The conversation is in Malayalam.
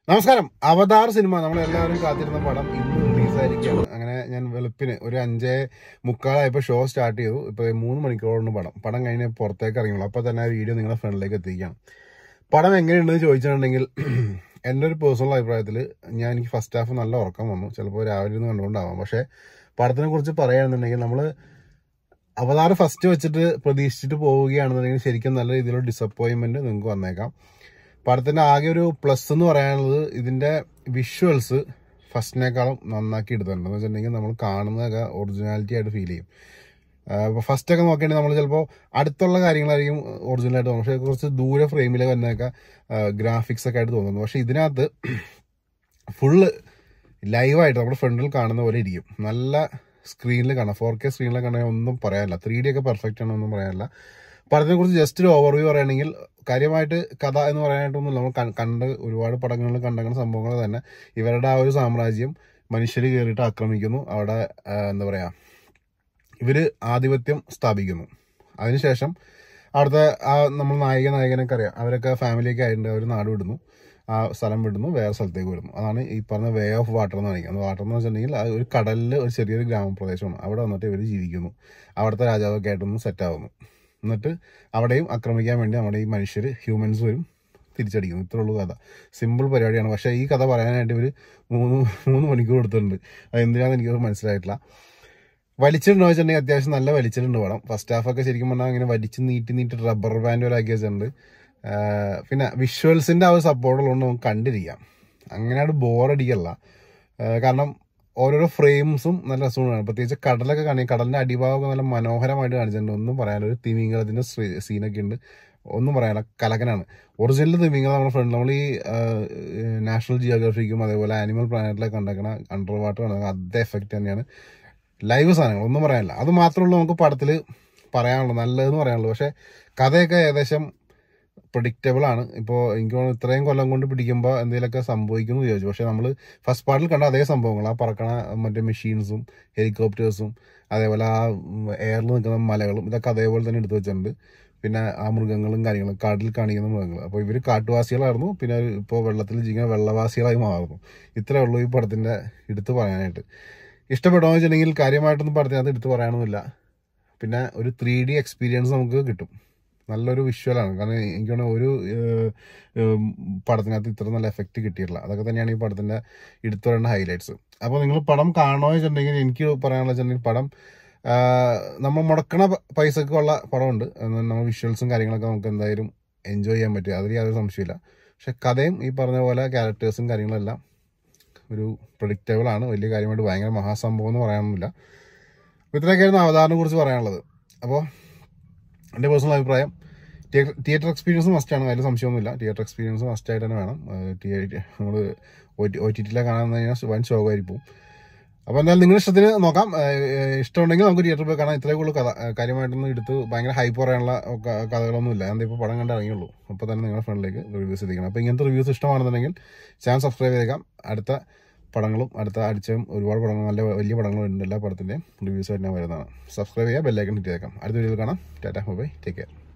നമസ്കാരം അവതാർ സിനിമ നമ്മൾ എല്ലാവരും കാത്തിരുന്ന പടം ഇന്ന് റിലീസായിരിക്കുകയാണ് അങ്ങനെ ഞാൻ വെളുപ്പിന് ഒരു അഞ്ചേ മുക്കാലായപ്പോൾ ഷോ സ്റ്റാർട്ട് ചെയ്തു ഇപ്പോൾ മൂന്ന് മണിക്കൂറുണ്ട് പടം പടം കഴിഞ്ഞ് പുറത്തേക്ക് ഇറങ്ങിയുള്ളൂ അപ്പോൾ തന്നെ ആ വീഡിയോ നിങ്ങളുടെ ഫ്രണ്ടിലേക്ക് എത്തിക്കുകയാണ് പടം എങ്ങനെയുണ്ടെന്ന് ചോദിച്ചിട്ടുണ്ടെങ്കിൽ എൻ്റെ ഒരു പേഴ്സണൽ അഭിപ്രായത്തിൽ ഞാൻ എനിക്ക് ഫസ്റ്റ് ഹാഫ് നല്ല ഉറക്കം വന്നു ചിലപ്പോൾ രാവിലെ ഇരുന്ന് കണ്ടുകൊണ്ടാവാം പക്ഷേ പടത്തിനെ കുറിച്ച് പറയുകയാണെന്നുണ്ടെങ്കിൽ നമ്മൾ അവതാർ ഫസ്റ്റ് വെച്ചിട്ട് പ്രതീക്ഷിച്ചിട്ട് പോവുകയാണെന്നുണ്ടെങ്കിൽ ശരിക്കും നല്ല രീതിയിലുള്ള ഡിസപ്പോയിൻമെന്റ് നിങ്ങൾക്ക് വന്നേക്കാം പടത്തിന്റെ ആകെ ഒരു പ്ലസ് എന്ന് പറയാനുള്ളത് ഇതിന്റെ വിഷ്വൽസ് ഫസ്റ്റിനേക്കാളും നന്നാക്കി എടുത്തിട്ടുണ്ട് എന്ന് വെച്ചിട്ടുണ്ടെങ്കിൽ നമ്മൾ കാണുന്നതൊക്കെ ഒറിജിനാലിറ്റി ആയിട്ട് ഫീൽ ചെയ്യും ഫസ്റ്റ് ഒക്കെ നോക്കുകയാണെങ്കിൽ നമ്മൾ ചിലപ്പോൾ അടുത്തുള്ള കാര്യങ്ങളായിരിക്കും ഒറിജിനൽ ആയിട്ട് തോന്നും പക്ഷേ കുറച്ച് ദൂരെ ഫ്രെയിമിൽ വരുന്നതൊക്കെ ഗ്രാഫിക്സ് ഒക്കെ ആയിട്ട് തോന്നുന്നു പക്ഷെ ഇതിനകത്ത് ഫുള്ള് ലൈവായിട്ട് നമ്മുടെ ഫ്രണ്ടിൽ കാണുന്ന പോലെ ഇരിക്കും നല്ല സ്ക്രീനിൽ കാണാം ഫോർ കെ സ്ക്രീനിൽ കാണാൻ ഒന്നും പറയാനില്ല ത്രീ ഡി ഒക്കെ പെർഫെക്റ്റ് ആണെന്നൊന്നും പറയാനില്ല പടത്തിനെ കുറിച്ച് ജസ്റ്റ് ഒരു ഓവർവ്യൂ പറയുകയാണെങ്കിൽ കാര്യമായിട്ട് കഥ എന്ന് പറയാനായിട്ടൊന്നും നമ്മൾ കൺ- കണ്ട് ഒരുപാട് പടങ്ങളിൽ കണ്ടങ്ങനെ സംഭവങ്ങൾ തന്നെ ഇവരുടെ ആ ഒരു സാമ്രാജ്യം മനുഷ്യർ കയറിയിട്ട് ആക്രമിക്കുന്നു അവിടെ ആ, എന്താ പറയാ ഇവര് ആധിപത്യം സ്ഥാപിക്കുന്നു അതിനുശേഷം അവിടുത്തെ ആ നമ്മൾ നായിക നായകനൊക്കെ അറിയാം അവരൊക്കെ ഫാമിലിയൊക്കെ ആയിട്ടുണ്ട് അവർ നാട് വിടുന്നു ആ സ്ഥലം വിടുന്നു വേറെ സ്ഥലത്തേക്ക് വരുന്നു അതാണ് ഈ പറഞ്ഞ വേ ഓഫ് വാട്ടർ എന്ന് പറയുന്നത് വാട്ടർ എന്ന് വെച്ചിട്ടുണ്ടെങ്കിൽ അത് ഒരു കടലിൽ ഒരു ചെറിയൊരു ഗ്രാമപ്രദേശമാണ് അവിടെ വന്നിട്ട് ഇവർ ജീവിക്കുന്നു അവിടുത്തെ രാജാവൊക്കെ ആയിട്ടൊന്ന് സെറ്റ് ആവുന്നു എന്നിട്ട് അവിടെയും ആക്രമിക്കാൻ വേണ്ടി നമ്മുടെ ഈ മനുഷ്യർ ഹ്യൂമൻസ് വരും തിരിച്ചടിക്കുന്നു ഇത്രേ ഉള്ളൂ കഥ സിമ്പിൾ പരിപാടിയാണ് പക്ഷേ ഈ കഥ പറയാനായിട്ട് ഇവർ മൂന്ന് മൂന്ന് മണിക്കൂർ എടുത്തിട്ടുണ്ട് അത് എന്തിനാണെന്ന് എനിക്ക് മനസ്സിലായിട്ടില്ല വലിച്ചിട്ടുണ്ടോ വെച്ചിട്ടുണ്ടെങ്കിൽ അത്യാവശ്യം നല്ല വലിച്ചിട്ടുണ്ട് പടം ഫസ്റ്റ് ഹാഫ് ഒക്കെ ശരിക്കും പറഞ്ഞാൽ ഇങ്ങനെ വലിച്ച് നീട്ടി നീട്ടി റബ്ബർ ബാൻഡ് പോലെ ആക്കി വെച്ചിട്ടുണ്ട് ആഹ് പിന്നെ വിഷ്വൽസിന്റെ ആ ഒരു സപ്പോർട്ടുള്ളതുകൊണ്ട് നമുക്ക് കണ്ടിരിക്കാം അങ്ങനെയാണ് ബോറടിക്കല്ല ആഹ് കാരണം ഓരോരോ ഫ്രെയിംസും നല്ല രസമാണ് പ്രത്യേകിച്ച് കടലൊക്കെ കാണി കടലിന്റെ അടിഭാഗമൊക്കെ നല്ല മനോഹരമായിട്ട് കാണിച്ചിട്ടുണ്ട് ഒന്നും പറയാനില്ല ഒരു തിമിംഗലത്തിന്റെ സീനൊക്കെ ഉണ്ട് ഒന്നും പറയാനില്ല കലകനാണ് ഒറിജിനൽ തിമിംഗലം നമ്മുടെ ഫ്രണ്ട് നമ്മൾ ഈ നാഷണൽ ജിയോഗ്രഫിക്കും അതേപോലെ ആനിമൽ പ്ലാനറ്റിലൊക്കെ കണ്ടേക്കണ അണ്ടർ വാട്ടർ അതേ എഫക്റ്റ് തന്നെയാണ് ലൈവ് സാധനങ്ങൾ ഒന്നും പറയാനില്ല അത് മാത്രമുള്ളൂ നമുക്ക് പടത്തിൽ പറയാനുള്ളൂ നല്ലതെന്ന് പറയാനുള്ളൂ പക്ഷെ കഥയൊക്കെ ഏകദേശം പ്രഡിക്റ്റബിൾ ആണ് ഇപ്പോൾ എനിക്ക് തോന്നുന്നു ഇത്രയും കൊല്ലം കൊണ്ട് പിടിക്കുമ്പോൾ എന്തെങ്കിലുമൊക്കെ സംഭവിക്കുന്നു വിചാരിച്ചു പക്ഷെ നമ്മൾ ഫസ്റ്റ് പാർട്ടിൽ കണ്ട അതേ സംഭവങ്ങൾ ആ പറക്കണ മറ്റേ മെഷീൻസും ഹെലികോപ്റ്റേഴ്സും അതേപോലെ ആ എയറിൽ നിൽക്കുന്ന മലകളും ഇതൊക്കെ അതേപോലെ തന്നെ എടുത്തു വെച്ചിട്ടുണ്ട് പിന്നെ ആ മൃഗങ്ങളും കാര്യങ്ങളും കാട്ടിൽ കാണിക്കുന്ന മൃഗങ്ങൾ അപ്പോൾ ഇവർ കാട്ടുവാസികളായിരുന്നു പിന്നെ ഇപ്പോൾ വെള്ളത്തിൽ ജീവിക്കുന്ന വെള്ളവാസികളായി മാറുന്നു ഇത്രേ ഉള്ളൂ ഈ പടത്തിന്റെ എടുത്തു പറയാനായിട്ട് ഇഷ്ടപ്പെടുമോ വെച്ചിട്ടുണ്ടെങ്കിൽ കാര്യമായിട്ടൊന്നും പടത്തിനകത്ത് എടുത്തു പറയാനൊന്നുമില്ല പിന്നെ ഒരു ത്രീ ഡി എക്സ്പീരിയൻസ് നമുക്ക് കിട്ടും നല്ലൊരു വിഷ്വലാണ് കാരണം എനിക്ക് തോന്നുന്നു ഒരു ഏഹ്, ഏഹ്, പടത്തിനകത്ത് ഇത്ര നല്ല എഫക്റ്റ് കിട്ടിയിട്ടില്ല അതൊക്കെ തന്നെയാണ് ഈ പടത്തിന്റെ എടുത്തു പറയേണ്ട ഹൈലൈറ്റ്സ് അപ്പോൾ നിങ്ങൾ പടം കാണണോ വെച്ചിട്ടുണ്ടെങ്കിൽ എനിക്ക് പറയാനുള്ള വെച്ചിട്ടുണ്ടെങ്കിൽ പടം ആഹ്, നമ്മൾ മുടക്കണ പ- പൈസക്കുള്ള പടമുണ്ട് എന്ന് നമ്മൾ വിഷ്വൽസും കാര്യങ്ങളൊക്കെ നമുക്ക് എന്തായാലും എൻജോയ് ചെയ്യാൻ പറ്റും അതിൽ യാതൊരു സംശയമില്ല പക്ഷെ കഥയും ഈ പറഞ്ഞ പോലെ ക്യാരക്ടേഴ്സും കാര്യങ്ങളെല്ലാം ഒരു പ്രഡിക്റ്റബിൾ ആണ് വലിയ കാര്യമായിട്ട് ഭയങ്കര മഹാസംഭവം എന്ന് പറയാനൊന്നുമില്ല അപ്പോൾ ഇത്രയൊക്കെയായിരുന്നു അവതാറിനെ കുറിച്ച് പറയാനുള്ളത് അപ്പോൾ എൻ്റെ പേഴ്സണൽ അഭിപ്രായം തിയേറ്റർ എക്സ്പീരിയൻസ് മസ്റ്റാണ് അതിൽ സംശയമൊന്നുമില്ല തിയേറ്റർ എക്സ്പീരിയൻസ് മസ്റ്റായിട്ട് തന്നെ വേണം നമ്മൾ ഒ ടി ടിയിലെ കാണാൻ കഴിഞ്ഞാൽ വൻ ശോകമായിരിക്കും അപ്പോൾ എന്തായാലും നിങ്ങളുടെ ഇഷ്ടത്തിന് നോക്കാം ഏഹ് ഇഷ്ടമുണ്ടെങ്കിൽ നമുക്ക് തിയേറ്ററിൽ പോയി കാണാം ഇത്രയേ ഉള്ളൂ കഥ ഏഹ് കാര്യമായിട്ടൊന്നും എടുത്ത് ഭയങ്കര ഹൈപ്പ് പറയാനുള്ള ക- കഥകളൊന്നുമില്ല ഞാൻ ഇപ്പോൾ പടം കണ്ട് ഇറങ്ങിയുള്ളൂ അപ്പോൾ തന്നെ നിങ്ങളുടെ ഫ്രണ്ടിലേക്ക് റിവ്യൂസ് എത്തിക്കണം അപ്പോൾ ഇങ്ങനത്തെ റിവ്യൂസ് ഇഷ്ടമാണെന്നുണ്ടെങ്കിൽ ചാനൽ സബ്സ്ക്രൈബ് ചെയ്തേക്കാം അടുത്ത പടങ്ങളും അടുത്ത ആഴ്ചയും ഒരുപാട് പടങ്ങൾ നല്ല വലിയ പടങ്ങളും ഉണ്ട് എല്ലാ പടത്തിൻ്റെയും റിവ്യൂസ് ആയിട്ട് ഞാൻ വരുന്നതാണ് സബ്സ്ക്രൈബ് ചെയ്യുക ബെല്ലൈക്കൺ ഹിറ്റ് ചെയ്തേക്കാം അടുത്ത വീഡിയോയിൽ കാണാം ടാറ്റ ബൈ ടേക്ക് കെയർ